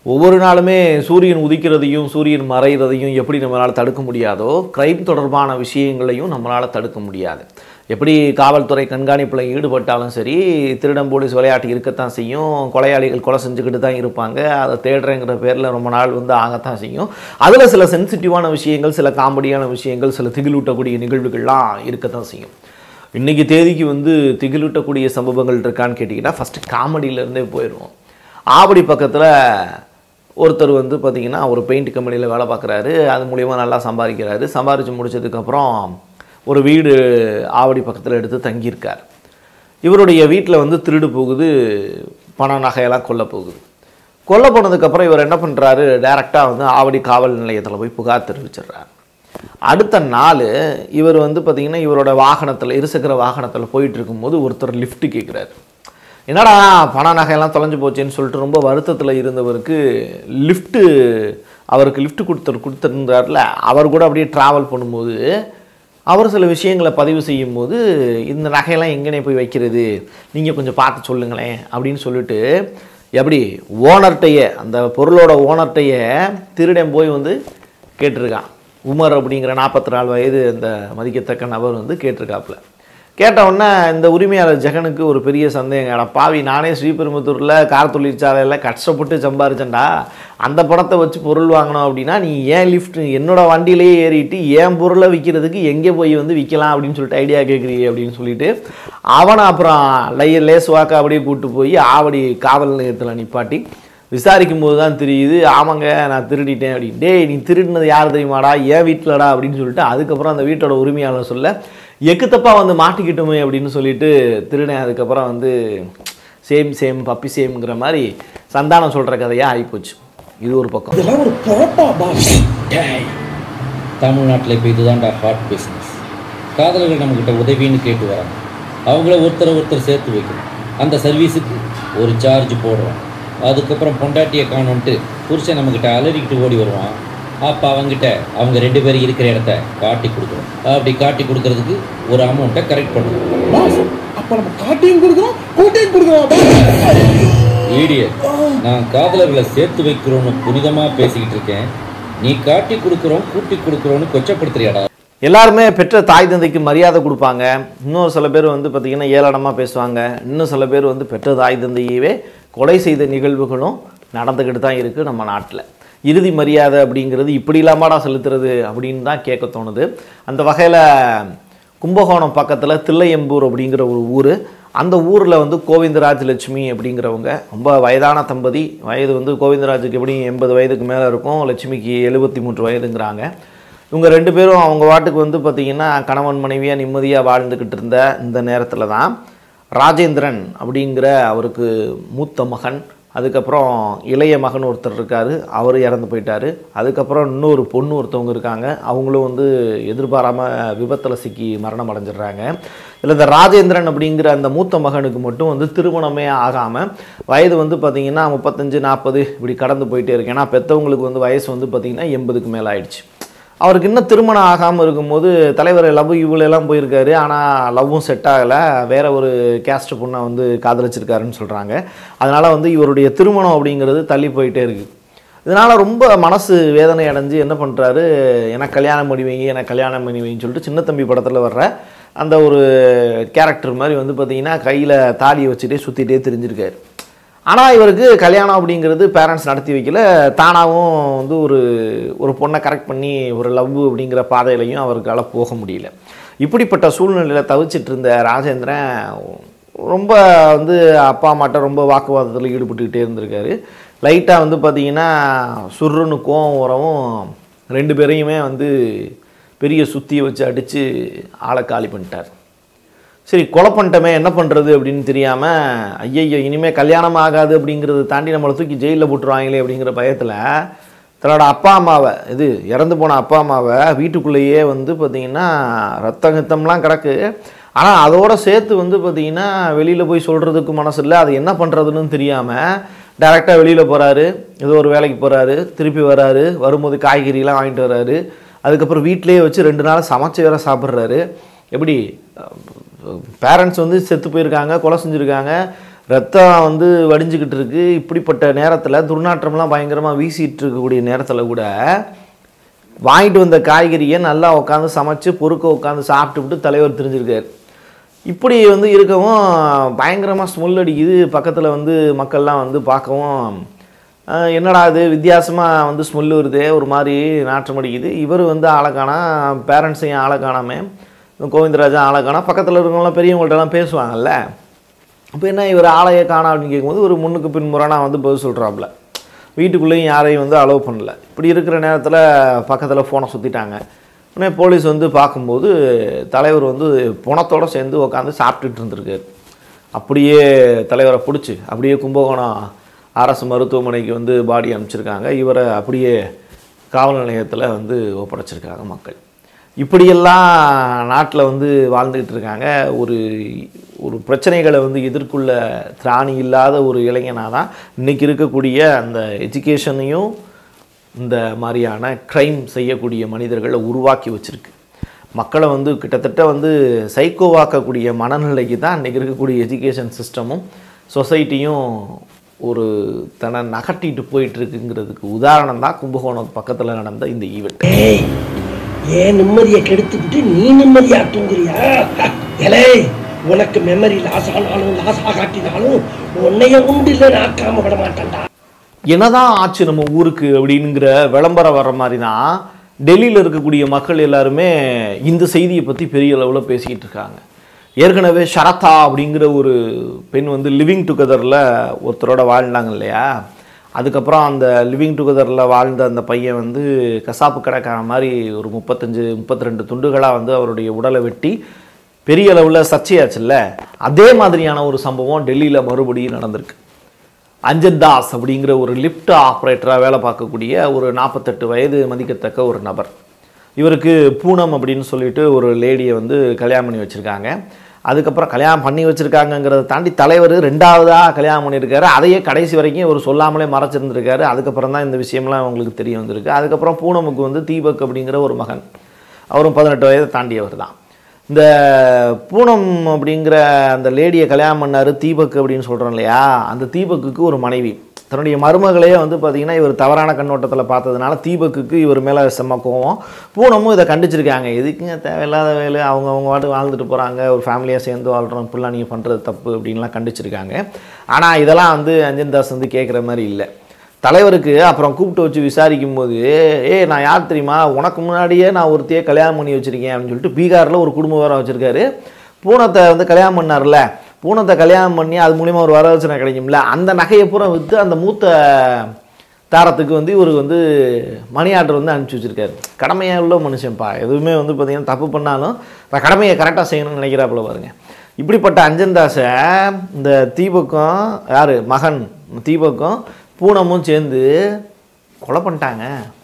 ஒவ்வொரு நாளுமே சூரியன் உதிக்கிறதையும் சூரியன் மறைகிறதையும் எப்படி நம்மளால் தடுக்க முடியாதோ கிரைம் தொடர்பான விஷயங்களையும் நம்மளால் தடுக்க முடியாது எப்படி காவல்துறை கண்காணிப்பில் ஈடுபட்டாலும் சரி திருடம் போலீஸ் விளையாட்டு இருக்கத்தான் செய்யும் கொலையாளிகள் கொலை செஞ்சுக்கிட்டு தான் இருப்பாங்க அதை தேடுறேங்கிற பேரில் ரொம்ப நாள் வந்து ஆகத்தான் செய்யும் அதில் சில சென்சிட்டிவான விஷயங்கள் சில காமெடியான விஷயங்கள் சில திகிலூட்டக்கூடிய நிகழ்வுகள்லாம் இருக்கத்தான் செய்யும் இன்றைக்கி தேதிக்கு வந்து திகிலூட்டக்கூடிய சம்பவங்கள் இருக்கான்னு கேட்டிங்கன்னா ஃபஸ்ட்டு காமெடியிலேருந்தே போயிடுவோம் ஆவடி பக்கத்தில் ஒருத்தர் வந்து பார்த்திங்கன்னா ஒரு பெயிண்ட் கம்பெனியில் வேலை பார்க்குறாரு அது மூலிமா நல்லா சம்பாதிக்கிறாரு சம்பாதிச்சு முடிச்சதுக்கப்புறம் ஒரு வீடு ஆவடி பக்கத்தில் எடுத்து தங்கியிருக்கார் இவருடைய வீட்டில் வந்து திருடு போகுது பண நகையெல்லாம் கொல்ல போகுது கொல்ல போனதுக்கப்புறம் இவர் என்ன பண்ணுறாரு டைரெக்டாக வந்து ஆவடி காவல் நிலையத்தில் போய் புகார் தெரிவிச்சிடுறாரு அடுத்த நாள் இவர் வந்து பார்த்திங்கன்னா இவரோட வாகனத்தில் இருசக்கர வாகனத்தில் போயிட்டு இருக்கும்போது ஒருத்தர் லிஃப்ட் கேட்குறாரு என்னடா பண நகையெல்லாம் தொலைஞ்சு போச்சேன்னு சொல்லிட்டு ரொம்ப வருத்தத்தில் இருந்தவருக்கு லிஃப்ட்டு அவருக்கு லிஃப்ட் கொடுத்துரு கொடுத்துருந்தார்ல அவர் கூட அப்படியே ட்ராவல் பண்ணும்போது அவர் சில விஷயங்களை பதிவு செய்யும்போது இந்த நகையெல்லாம் எங்கனே போய் வைக்கிறது நீங்கள் கொஞ்சம் பார்த்து சொல்லுங்களேன் அப்படின்னு சொல்லிட்டு எப்படி ஓனர்கிட்டையே அந்த பொருளோட ஓனர்கிட்டையே திருடன் போய் வந்து கேட்டிருக்கான் உமர் அப்படிங்கிற நாற்பத்தி நாலு வயது அந்த மதிக்கத்தக்க நபர் வந்து கேட்டிருக்காப்புல கேட்ட உடனே இந்த உரிமையாளர் ஜெகனுக்கு ஒரு பெரிய சந்தேகம் அட பாவி நானே ஸ்ரீபெரும்புத்தூரில் கார் தொழிற்சாலையில் கஷ்டப்பட்டு சம்பாரிச்சேன்டா அந்த பணத்தை வச்சு பொருள் வாங்கணும் அப்படின்னா நீ ஏன் லிஃப்ட் என்னோட வண்டியிலேயே ஏறிட்டு ஏன் பொருளை விற்கிறதுக்கு எங்கே போய் வந்து விற்கலாம் அப்படின்னு சொல்லிட்டு ஐடியா கேட்குறீங்க அப்படின்னு சொல்லிட்டு அவனை அப்புறம் லைய லேஸ் வாக்க அப்படியே கூப்பிட்டு போய் ஆவடி காவல் நிலையத்தில் நிப்பாட்டி விசாரிக்கும் போது தான் தெரியுது ஆமாங்க நான் திருடிட்டேன் அப்படின்னு டேய் நீ திருடினது யார் தெரியுமாடா ஏன் வீட்டிலடா அப்படின்னு சொல்லிட்டு அதுக்கப்புறம் அந்த வீட்டோட உரிமையாளர் சொல்ல எக்குத்தப்பா வந்து மாட்டிக்கிட்டோமே அப்படின்னு சொல்லிட்டு திருடன் அதுக்கப்புறம் வந்து சேம் சேம் பப்பி சேம்ங்கிற மாதிரி சந்தானம் சொல்கிற கதையாக ஆகிப்போச்சு இது ஒரு பக்கம் இதெல்லாம் ஒரு பொழப்பா பாஸ் தமிழ்நாட்டில் இப்போ இதுதான்டா ஹாட் பிஸ்னஸ் காதலர்கள் நம்மக்கிட்ட உதவின்னு கேட்டு வராங்க அவங்கள ஒருத்தரை ஒருத்தர் சேர்த்து வைக்கணும் அந்த சர்வீஸுக்கு ஒரு சார்ஜ் போடுறோம் அதுக்கப்புறம் பொண்டாட்டியை காணோன்ட்டு புருஷன் நம்மக்கிட்ட அலறிக்கிட்டு ஓடி வருவான் அப்போ அவங்ககிட்ட அவங்க ரெண்டு பேரும் இருக்கிற இடத்த காட்டி கொடுக்குறோம் அப்படி காட்டி கொடுக்கறதுக்கு ஒரு அமௌண்ட்டை கரெக்ட் பண்ணுறோம் பாஸ் அப்ப நம்ம காட்டியும் கொடுக்குறோம் கூட்டியும் கொடுக்குறோம் பாஸ் ஈடியட் நான் காதலர்களை சேர்த்து வைக்கிறோன்னு புனிதமாக பேசிக்கிட்டு இருக்கேன் நீ காட்டி கொடுக்குறோம் கூட்டி கொடுக்குறோன்னு கொச்சப்படுத்துறியாடா எல்லாருமே பெற்ற தாய் தந்தைக்கு மரியாதை கொடுப்பாங்க இன்னொரு சில பேர் வந்து பார்த்திங்கன்னா ஏளனமாக பேசுவாங்க இன்னும் சில பேர் வந்து பெற்ற தாய் தந்தையவே கொலை செய்த நிகழ்வுகளும் நடந்துக்கிட்டு தான் இருக்குது நம்ம நாட்டில் இறுதி மரியாதை அப்படிங்கிறது இப்படி இல்லாமடா செலுத்துறது அப்படின்னு தான் கேட்க தோணுது அந்த வகையில் கும்பகோணம் பக்கத்தில் தில்லையம்பூர் அப்படிங்கிற ஒரு ஊர் அந்த ஊரில் வந்து கோவிந்தராஜ் லட்சுமி அப்படிங்கிறவங்க ரொம்ப வயதான தம்பதி வயது வந்து கோவிந்தராஜுக்கு எப்படி எண்பது வயதுக்கு மேலே இருக்கும் லட்சுமிக்கு எழுபத்தி மூன்று வயதுங்கிறாங்க இவங்க ரெண்டு பேரும் அவங்க வாட்டுக்கு வந்து பார்த்திங்கன்னா கணவன் மனைவியாக நிம்மதியாக வாழ்ந்துக்கிட்டு இருந்த இந்த நேரத்தில் தான் ராஜேந்திரன் அப்படிங்கிற அவருக்கு மூத்த மகன் அதுக்கப்புறம் இளைய மகன் ஒருத்தர் இருக்கார் அவர் இறந்து போயிட்டார் அதுக்கப்புறம் இன்னொரு பொண்ணு ஒருத்தவங்க இருக்காங்க அவங்களும் வந்து எதிர்பாராமல் விபத்தில் சிக்கி மரணம் அடைஞ்சிடுறாங்க இதில் இந்த ராஜேந்திரன் அப்படிங்கிற அந்த மூத்த மகனுக்கு மட்டும் வந்து திருமணமே ஆகாமல் வயது வந்து பார்த்திங்கன்னா முப்பத்தஞ்சு நாற்பது இப்படி கடந்து போயிட்டே இருக்கு ஏன்னா பெற்றவங்களுக்கு வந்து வயசு வந்து பார்த்திங்கன்னா எண்பதுக்கு மேலே ஆயிடுச்சு அவருக்கு இன்னும் திருமணம் ஆகாமல் இருக்கும்போது தலைவர் லவ் இவ்வளோலாம் போயிருக்காரு ஆனால் லவ்வும் செட் ஆகலை வேற ஒரு கேஸ்ட் பொண்ணை வந்து காதலிச்சிருக்காருன்னு சொல்கிறாங்க அதனால் வந்து இவருடைய திருமணம் அப்படிங்கிறது தள்ளி போயிட்டே இருக்குது இதனால் ரொம்ப மனசு வேதனை அடைஞ்சு என்ன பண்ணுறாரு எனக்கு கல்யாணம் பண்ணி வைங்க எனக்கு கல்யாணம் பண்ணி வைங்கன்னு சொல்லிட்டு சின்ன தம்பி படத்தில் வர்ற அந்த ஒரு கேரக்டர் மாதிரி வந்து பார்த்திங்கன்னா கையில் தாலியை வச்சுட்டே சுற்றிட்டே தெரிஞ்சிருக்காரு ஆனால் இவருக்கு கல்யாணம் அப்படிங்கிறது பேரண்ட்ஸ் நடத்தி வைக்கல தானாகவும் வந்து ஒரு ஒரு பொண்ணை கரெக்ட் பண்ணி ஒரு லவ் அப்படிங்கிற பாதையிலையும் அவருக்கால போக முடியல இப்படிப்பட்ட சூழ்நிலையில் தவிச்சிட்டு இருந்த ராஜேந்திரன் ரொம்ப வந்து அப்பா அம்மாட்ட ரொம்ப வாக்குவாதத்தில் ஈடுபட்டுக்கிட்டே இருந்திருக்காரு லைட்டாக வந்து பார்த்திங்கன்னா சுருன்னு கோவம் வரவும் ரெண்டு பேரையுமே வந்து பெரிய சுத்தியை வச்சு அடித்து ஆளை காலி பண்ணிட்டார் சரி கொலை பண்ணிட்டோமே என்ன பண்ணுறது அப்படின்னு தெரியாமல் ஐயையோ இனிமேல் கல்யாணம் ஆகாது அப்படிங்கிறத தாண்டி நம்மளை தூக்கி ஜெயிலில் போட்டுருவாங்களே அப்படிங்கிற பயத்தில் தன்னோட அப்பா அம்மாவை இது இறந்து போன அப்பா அம்மாவை வீட்டுக்குள்ளேயே வந்து பார்த்திங்கன்னா ரத்தம் கித்தம்லாம் கிடக்கு ஆனால் அதோட சேர்த்து வந்து பார்த்திங்கன்னா வெளியில் போய் சொல்கிறதுக்கு மனசு இல்லை அது என்ன பண்ணுறதுன்னு தெரியாமல் டேரெக்டாக வெளியில் போகிறாரு ஏதோ ஒரு வேலைக்கு போகிறாரு திருப்பி வராரு வரும்போது காய்கறிலாம் வாங்கிட்டு வராரு அதுக்கப்புறம் வீட்டிலேயே வச்சு ரெண்டு நாள் சமைச்சு வேற சாப்பிட்றாரு எப்படி பேரண்ட்ஸ் வந்து செத்து போயிருக்காங்க கொலை செஞ்சுருக்காங்க ரத்தம் வந்து வடிஞ்சுக்கிட்டு இருக்கு இப்படிப்பட்ட நேரத்தில் துர்நாற்றம்லாம் பயங்கரமாக வீசிட்டு இருக்கக்கூடிய நேரத்தில் கூட வாங்கிட்டு வந்த காய்கறியை நல்லா உட்காந்து சமைச்சு பொறுக்க உட்காந்து சாப்பிட்டுவிட்டு தலைவர் தெரிஞ்சிருக்காரு இப்படி வந்து இருக்கவும் பயங்கரமாக ஸ்மெல் அடிக்குது பக்கத்தில் வந்து மக்கள்லாம் வந்து பார்க்கவும் அஹ், என்னடா இது வித்தியாசமாக வந்து ஸ்மெல் வருது ஒரு மாதிரி நாற்றம் அடிக்குது இவர் வந்து ஆளை காணா பேரண்ட்ஸையும் ஆளை காணாம கோவிந்தராஜா ஆளை காணா பக்கத்தில் இருக்கவங்களாம் பெரியவங்கள்ட்டலாம் பேசுவாங்கல்ல அப்போ என்ன இவர் ஆளையே காணா அப்படின்னு கேட்கும்போது ஒரு முன்னுக்கு பின் முரணாக வந்து பதில் சொல்கிறாப்புல வீட்டுக்குள்ளேயும் யாரையும் வந்து அலோவ் பண்ணல இப்படி இருக்கிற நேரத்தில் பக்கத்தில் ஃபோனை சுற்றிட்டாங்க உடனே போலீஸ் வந்து பார்க்கும்போது தலைவர் வந்து புணத்தோடு சேர்ந்து உட்காந்து சாப்பிட்டுட்டு இருந்திருக்காரு அப்படியே தலைவரை பிடிச்சி அப்படியே கும்பகோணம் அரசு மருத்துவமனைக்கு வந்து பாடி அனுப்பிச்சிருக்காங்க இவரை அப்படியே காவல் நிலையத்தில் வந்து ஒப்படைச்சிருக்காங்க மக்கள் இப்படியெல்லாம் நாட்டில் வந்து வாழ்ந்துக்கிட்டு இருக்காங்க ஒரு ஒரு பிரச்சனைகளை வந்து எதிர்கொள்ள திராணி இல்லாத ஒரு இளைஞனாக தான் இன்றைக்கி இருக்கக்கூடிய அந்த எஜுகேஷனையும் இந்த மாதிரியான க்ரைம் செய்யக்கூடிய மனிதர்களை உருவாக்கி வச்சிருக்கு மக்களை வந்து கிட்டத்தட்ட வந்து சைக்கோவாக்கக்கூடிய மனநிலைக்கு தான் இன்றைக்கி இருக்கக்கூடிய எஜுகேஷன் சிஸ்டமும் சொசைட்டியும் ஒரு தன்னை நகட்டிட்டு போயிட்டு இருக்குங்கிறதுக்கு உதாரணம் தான் கும்பகோணம் பக்கத்தில் நடந்த இந்த ஈவெண்ட் ஏய் ஏன் நிம்மதியை கெடுத்துக்கிட்டு நீ நிம்மதியா தூங்குறியா எலே உனக்கு மெமரி லாஸ் ஆனாலும் லாஸ் ஆகாட்டினாலும் உன்னைய உண்டு இல்லை ஆக்காம விட மாட்டேன்டா என்னதான் ஆச்சு நம்ம ஊருக்கு அப்படிங்கிற விளம்பரம் வர்ற மாதிரி தான் டெல்லியில் இருக்கக்கூடிய மக்கள் எல்லாருமே இந்த செய்தியை பற்றி பெரிய அளவில் பேசிக்கிட்டு இருக்காங்க ஏற்கனவே ஷரத்தா அப்படிங்கிற ஒரு பெண் வந்து லிவிங் டுகெதரில் ஒருத்தரோட வாழ்ந்தாங்க இல்லையா அதுக்கப்புறம் அந்த லிவிங் டுகெதரில் வாழ்ந்த அந்த பையன் வந்து கசாப்பு கடைக்காரன் மாதிரி ஒரு முப்பத்தஞ்சு முப்பத்தி ரெண்டு துண்டுகளாக வந்து அவருடைய உடலை வெட்டி பெரிய அளவில் சர்ச்சையாச்சுல்ல அதே மாதிரியான ஒரு சம்பவம் டெல்லியில் மறுபடியும் நடந்திருக்கு அஞ்சன் தாஸ் அப்படிங்கிற ஒரு லிஃப்ட் ஆப்ரேட்டராக வேலை பார்க்கக்கூடிய ஒரு நாற்பத்தெட்டு வயது மதிக்கத்தக்க ஒரு நபர் இவருக்கு பூனம் அப்படின்னு சொல்லிட்டு ஒரு லேடியை வந்து கல்யாணம் பண்ணி வச்சுருக்காங்க அதுக்கப்புறம் கல்யாணம் பண்ணி வச்சுருக்காங்கங்கிறத தாண்டி தலைவர் ரெண்டாவதாக கல்யாணம் பண்ணியிருக்காரு அதையே கடைசி வரைக்கும் இவர் சொல்லாமலே மறைச்சிருந்திருக்காரு அதுக்கப்புறம் தான் இந்த விஷயம்லாம் உங்களுக்கு தெரிய வந்திருக்கு அதுக்கப்புறம் பூனமுக்கு வந்து தீபக் அப்படிங்கிற ஒரு மகன் அவரும் பதினெட்டு வயதை தாண்டியவர் தான் இந்த பூனம் அப்படிங்கிற அந்த லேடியை கல்யாணம் பண்ணார் தீபக் அப்படின்னு சொல்கிறோம் இல்லையா அந்த தீபக்குக்கு ஒரு மனைவி தன்னுடைய மருமகளையே வந்து பார்த்திங்கன்னா இவர் தவறான கண்ணோட்டத்தில் பார்த்ததுனால தீபக்குக்கு இவர் மேலே செம்ம கோவம் பூனமும் இதை கண்டிச்சிருக்காங்க எதுக்குங்க தேவையில்லாத வேலை அவங்க அவங்க வாட்டு வாழ்ந்துட்டு போகிறாங்க ஒரு ஃபேமிலியாக சேர்ந்து வாழ்கிறோம் இப்படிலாம் நீங்கள் பண்ணுறது தப்பு அப்படின்லாம் கண்டிச்சிருக்காங்க ஆனால் இதெல்லாம் வந்து அஞ்சன் தாஸ் வந்து கேட்குற மாதிரி இல்லை தலைவருக்கு அப்புறம் கூப்பிட்டு வச்சு விசாரிக்கும் போது ஏய் நான் யார் தெரியுமா உனக்கு முன்னாடியே நான் ஒருத்தையே கல்யாணம் பண்ணி வச்சுருக்கேன் அப்படின்னு சொல்லிட்டு பீகாரில் ஒரு குடும்பம் வேறு வச்சுருக்காரு பூனத்தை வந்து கல்யாணம் பண்ணார்ல பூனத்தை கல்யாணம் பண்ணி அது மூலிமா ஒரு வரதட்சணை கிடைக்கும்ல அந்த நகையை பூரா விற்று அந்த மூத்த தாரத்துக்கு வந்து இவர் வந்து மணி ஆர்டர் வந்து அனுப்பிச்சி வச்சிருக்காரு கடமையாக உள்ள மனுஷன்ப்பா எதுவுமே வந்து பார்த்தீங்கன்னா தப்பு பண்ணாலும் நான் கடமையை கரெக்டாக செய்யணும்னு நினைக்கிறாப்புல பாருங்க இப்படிப்பட்ட அஞ்சன்தாஸை இந்த தீபக்கும் யார் மகன் தீபக்கும் பூனமும் சேர்ந்து கொலை பண்ணிட்டாங்க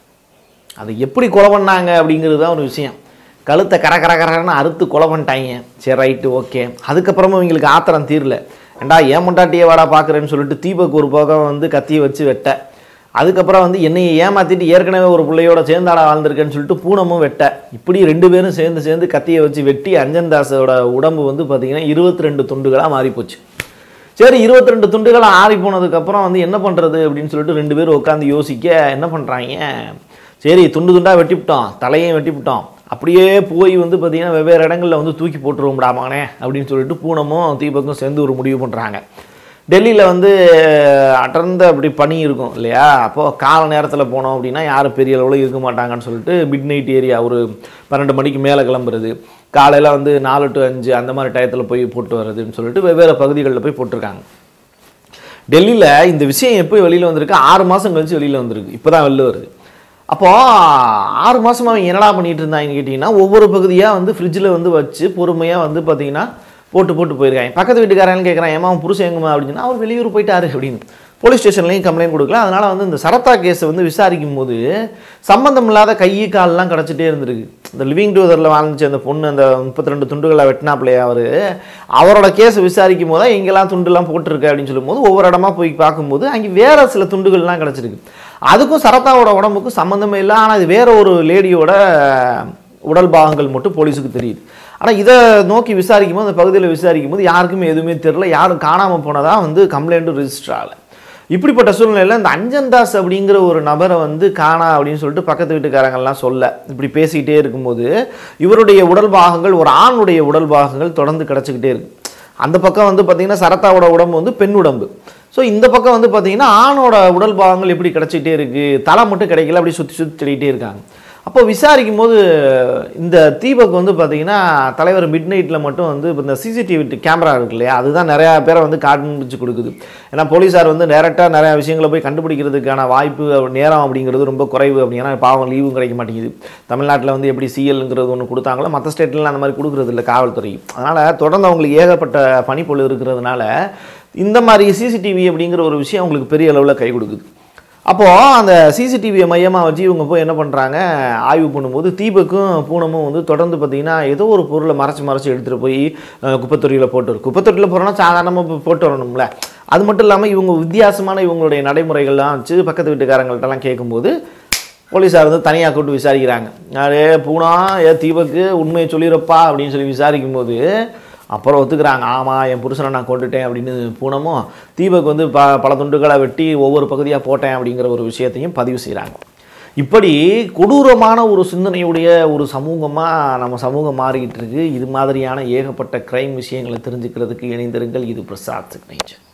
அது எப்படி கொலை பண்ணாங்க அப்படிங்கிறது தான் ஒரு விஷயம் கழுத்தை கர கர கரன்னு அறுத்து கொலை பண்ணிட்டாங்க சரி ரைட்டு ஓகே அதுக்கப்புறமும் இவங்களுக்கு ஆத்திரம் தீரல ஏண்டா ஏன் முண்டாட்டியே வாடா பார்க்குறேன்னு சொல்லிட்டு தீபக் ஒரு பக்கம் வந்து கத்தியை வச்சு வெட்ட அதுக்கப்புறம் வந்து என்னையை ஏமாற்றிட்டு ஏற்கனவே ஒரு பிள்ளையோட சேர்ந்தாடா வாழ்ந்திருக்கேன்னு சொல்லிட்டு பூனமும் வெட்ட இப்படி ரெண்டு பேரும் சேர்ந்து சேர்ந்து கத்தியை வச்சு வெட்டி அஞ்சன் தாஸோட உடம்பு வந்து பார்த்திங்கன்னா இருபத்தி ரெண்டு துண்டுகளாக மாறிப்போச்சு சரி இருபத்தி ரெண்டு துண்டுகள் ஆறி போனதுக்கப்புறம் வந்து என்ன பண்ணுறது அப்படின்னு சொல்லிட்டு ரெண்டு பேரும் உட்காந்து யோசிக்க என்ன பண்ணுறாங்க சரி துண்டு துண்டாக வெட்டிவிட்டோம் தலையும் வெட்டிவிட்டோம் அப்படியே போய் வந்து பார்த்திங்கன்னா வெவ்வேறு இடங்களில் வந்து தூக்கி போட்டுருவோம்டா மகனே அப்படின்னு சொல்லிட்டு பூனமும் தீபக்கும் சேர்ந்து ஒரு முடிவு பண்ணுறாங்க டெல்லியில் வந்து அடர்ந்த அப்படி பனி இருக்கும் இல்லையா அப்போது கால நேரத்தில் போனோம் அப்படின்னா யாரும் பெரிய அளவில் இருக்க மாட்டாங்கன்னு சொல்லிட்டு மிட் நைட் ஏரியா ஒரு பன்னெண்டு மணிக்கு மேலே கிளம்புறது காலையில் வந்து நாலு டு அஞ்சு அந்த மாதிரி டயத்தில் போய் போட்டு வர்றதுன்னு சொல்லிட்டு வெவ்வேறு பகுதிகளில் போய் போட்டிருக்காங்க டெல்லியில் இந்த விஷயம் எப்போ வெளியில் வந்திருக்கு ஆறு மாதம் கழிச்சு வெளியில் வந்திருக்கு இப்போ தான் வெளில வருது அப்போது ஆறு மாதம் அவங்க என்னடா பண்ணிட்டு இருந்தாங்கன்னு கேட்டிங்கன்னா ஒவ்வொரு பகுதியாக வந்து ஃப்ரிட்ஜில் வந்து வச்சு பொறுமையாக வந்து பார்த்தீங்கன்னா போட்டு போட்டு போயிருக்காங்க பக்கத்து வீட்டுக்காரங்க கேட்குறான் ஏமா அவன் புருஷன் எங்கம்மா அப்படின்னு சொன்னா, அவர் வெளியூர் போயிட்டாரு அப்படின்னு போலீஸ் ஸ்டேஷன்லையும் கம்ப்ளைண்ட் கொடுக்கல அதனால் வந்து இந்த சரத்தா கேஸை வந்து விசாரிக்கும் போது சம்மந்தம் இல்லாத கை கால்லாம் கிடச்சிட்டே இருந்திருக்கு இந்த லிவிங் டூதரில் வாழ்ந்துச்சு அந்த பொண்ணு அந்த முப்பத்தி ரெண்டு துண்டுகளை வெட்டினாப்பிள்ளையா அவர் அவரோட கேஸை விசாரிக்கும் போது தான் எங்கெல்லாம் துண்டுலாம் போட்டிருக்கு அப்படின்னு சொல்லும்போது ஒவ்வொரு இடமா போய் பார்க்கும்போது அங்கே வேற சில துண்டுகள்லாம் கிடச்சிருக்கு அதுக்கும் சரத்தாவோட உடம்புக்கும் சம்மந்தமே இல்லை ஆனால் இது வேற ஒரு லேடியோட உடல் பாகங்கள் மட்டும் போலீஸுக்கு தெரியுது ஆனால் இதை நோக்கி விசாரிக்கும் போது அந்த பகுதியில் விசாரிக்கும் போது யாருக்குமே எதுவுமே தெரில யாரும் காணாமல் போனதா வந்து கம்ப்ளைண்ட்டும் ரிஜிஸ்டர் ஆகலை இப்படிப்பட்ட சூழ்நிலையில் இந்த அஞ்சன்தாஸ் அப்படிங்கிற ஒரு நபரை வந்து காணா அப்படின்னு சொல்லிட்டு பக்கத்து வீட்டுக்காரங்கள்லாம் சொல்ல இப்படி பேசிக்கிட்டே இருக்கும்போது இவருடைய உடல் பாகங்கள் ஒரு ஆணுடைய உடல் பாகங்கள் தொடர்ந்து கிடச்சிக்கிட்டே இருக்கு அந்த பக்கம் வந்து பார்த்திங்கன்னா சரத்தாவோட உடம்பு வந்து பெண் உடம்பு ஸோ இந்த பக்கம் வந்து பார்த்திங்கன்னா ஆணோட உடல் பாகங்கள் எப்படி கிடச்சிக்கிட்டே இருக்குது தலை மட்டும் கிடைக்கல அப்படி சுற்றி சுற்றி தேடிக்கிட்டே இருக்காங்க அப்போ விசாரிக்கும் போது இந்த தீபக் வந்து பார்த்தீங்கன்னா தலைவர் மிட் நைட்டில் மட்டும் வந்து இப்போ இந்த சிசிடிவி கேமரா இருக்கு இல்லையா அதுதான் நிறையா பேரை வந்து காண்பிச்சு கொடுக்குது ஏன்னா போலீஸார் வந்து டேரெக்டாக நிறையா விஷயங்களை போய் கண்டுபிடிக்கிறதுக்கான வாய்ப்பு நேரம் அப்படிங்கிறது ரொம்ப குறைவு அப்படின்னா பாவம் லீவும் கிடைக்க மாட்டேங்குது தமிழ்நாட்டில் வந்து எப்படி சிஎல்ங்கிறது ஒன்று கொடுத்தாங்களோ மற்ற ஸ்டேட்லாம் அந்த மாதிரி கொடுக்குறது இல்லை காவல்துறை அதனால் தொடர்ந்து அவங்களுக்கு ஏகப்பட்ட பணிப்பொழு இருக்கிறதுனால இந்த மாதிரி சிசிடிவி அப்படிங்கிற ஒரு விஷயம் அவங்களுக்கு பெரிய அளவில் கை கொடுக்குது அப்போது அந்த சிசிடிவியை மையமாக வச்சு இவங்க போய் என்ன பண்ணுறாங்க ஆய்வு பண்ணும்போது தீபக்கும் பூனமும் வந்து தொடர்ந்து பார்த்தீங்கன்னா ஏதோ ஒரு பொருளை மறைச்சி மறைச்சி எடுத்துகிட்டு போய் அஹ், குப்பைத்தொட்டியில் போட்டு வரும் குப்பைத்தொட்டியில் போகிறோன்னா சாதாரணமாக போட்டு வரணும்ல அது மட்டும் இல்லாமல் இவங்க வித்தியாசமான இவங்களுடைய நடைமுறைகள்லாம் வச்சு பக்கத்து வீட்டுக்காரங்கள்ட்டலாம் கேட்கும்போது போலீஸார் வந்து தனியாக கூப்பிட்டு விசாரிக்கிறாங்க அரே பூனா ஏ தீபக்கு உண்மையை சொல்லிடுறப்பா அப்படின்னு சொல்லி விசாரிக்கும் போது அப்புறம் ஒத்துக்கிறாங்க ஆமாம் என் புருஷனை நான் கொண்டுட்டேன் அப்படின்னு பூனமும் தீபக் வந்து ப பல துண்டுகளை வெட்டி ஒவ்வொரு பகுதியாக போட்டேன் அப்படிங்கிற ஒரு விஷயத்தையும் பதிவு செய்கிறாங்க இப்படி கொடூரமான ஒரு சிந்தனையுடைய ஒரு சமூகமாக நம்ம சமூகம் மாறிக்கிட்டு இருக்கு இது மாதிரியான ஏகப்பட்ட கிரைம் விஷயங்களை தெரிஞ்சுக்கிறதுக்கு இணைந்திருங்கள் இது பிரசாத் சிக்னேச்சர்